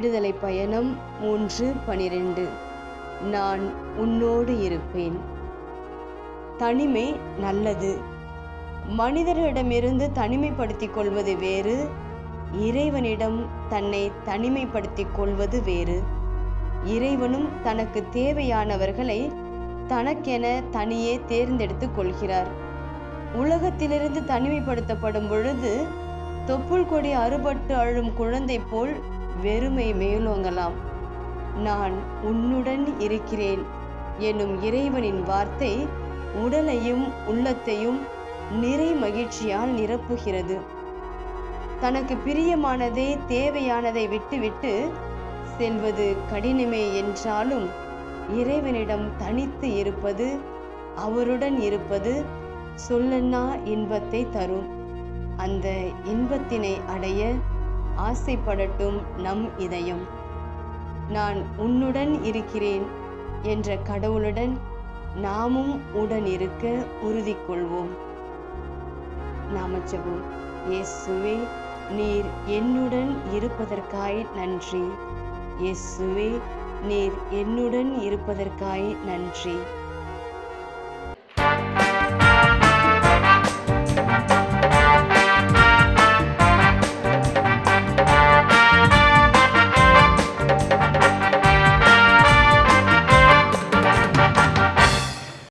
விடுதலை பயணம் மூன்று பனிரெண்டு நான் உன்னோடு இருப்பேன் தனிமை நல்லது மனிதர்களிடமிருந்து தனிமைப்படுத்திக் கொள்வது வேறு இறைவனிடம் தன்னை தனிமைப்படுத்திக் கொள்வது வேறு இறைவனும் தனக்கு தேவையானவர்களை தனக்கென தனியே தேர்ந்தெடுத்துக் கொள்கிறார் உலகத்திலிருந்து தனிமைப்படுத்தப்படும் பொழுது தொப்புள் கொடி அறுபட்டு அழும் குழந்தை போல் வெறுமை மேலோங்கலாம் நான் உன்னுடன் இருக்கிறேன் எனும் இறைவனின் வார்த்தை உடலையும் உள்ளத்தையும் நிறை மகிழ்ச்சியால் நிரப்புகிறது தனக்கு பிரியமானதை தேவையானதை விட்டுவிட்டு செல்வது கடினமே என்றாலும் இறைவனிடம் தனித்து இருப்பது அவருடன் இருப்பது சொல்லன்னா இன்பத்தை தரும் அந்த இன்பத்தினை அடைய ஆசைப்படட்டும் நம் இதயம் நான் உன்னுடன் இருக்கிறேன் என்ற கடவுளுடன் நாமும் உடன் இருக்க உறுதி கொள்வோம் நாமச்சபம் இயேசுவே நீர் என்னுடன் இருப்பதற்காய் நன்றி இயேசுவே நீர் என்னுடன் இருப்பதற்காய் நன்றி